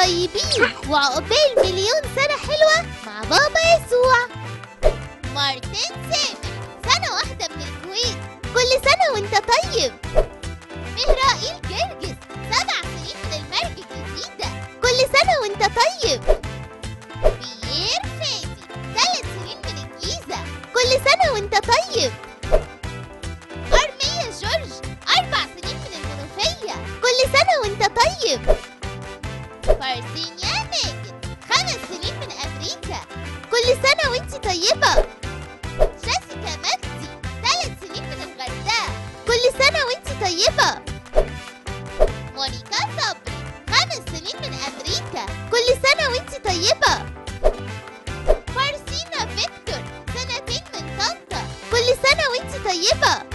طيبين وعقبال مليون سنة حلوة مع بابا يسوع مارتن سامح سنة واحدة من الكويت كل سنة وانت طيب مهرائيل جرجس سبع سنين من المرج الجديدة كل سنة وانت طيب بيير فادي ثلاث سنين من الجيزة كل سنة وانت طيب أرمية جورج أربع سنين من المنوفية كل سنة وانت طيب فارسينيا ماجد خمس سنين من أمريكا كل سنة وانت طيبة جيسيكا مجدي ثلاث سنين من الغردقة كل سنة وانت طيبة مونيكا صبري خمس سنين من أمريكا كل سنة وانت طيبة فارسينا فيكتور سنتين من طنطا كل سنة وانت طيبة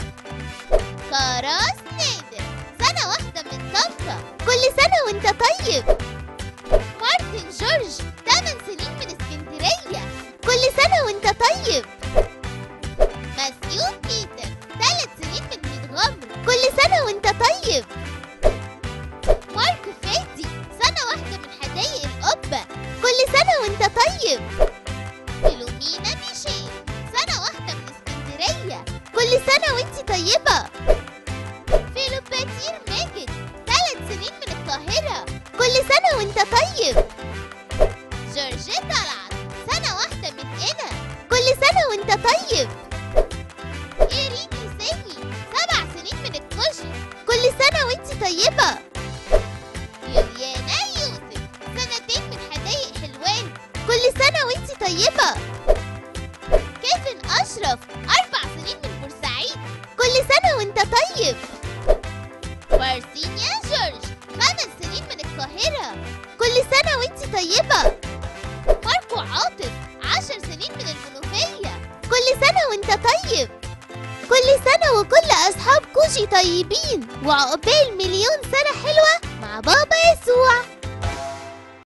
كراس نادر سنة واحدة من طنطا كل سنة وانت طيب مارتن جورج 8 سنين من اسكندرية كل سنة وانت طيب ماثيو بيتر 3 سنين من متغمر كل سنة وانت طيب مارك فادي سنة واحدة من حدايق القبة كل سنة وانت طيب فيلومينا ميشيل سنة واحدة من اسكندرية كل سنة وانت طيبة فيلوباتير ماجد ثلاث سنين من القاهرة كل سنة وانت طيب جورجيت طلعت سنة واحدة من هنا كل سنة وانت طيب إيريني سامي سبع سنين من الكشك كل سنة وانت طيبة يوليانا يوسف سنتين من حدايق حلوان كل سنة وانت طيبة كيفن أشرف أربع سنين من بورسعيد كل سنة وانت طيب فارسينيا جورج خمس سنين من القاهرة كل سنة وانت طيبة ماركو عاطف عشر سنين من المنوفية كل سنة وانت طيب كل سنة وكل أصحاب كوشي طيبين وعقبال مليون سنة حلوة مع بابا يسوع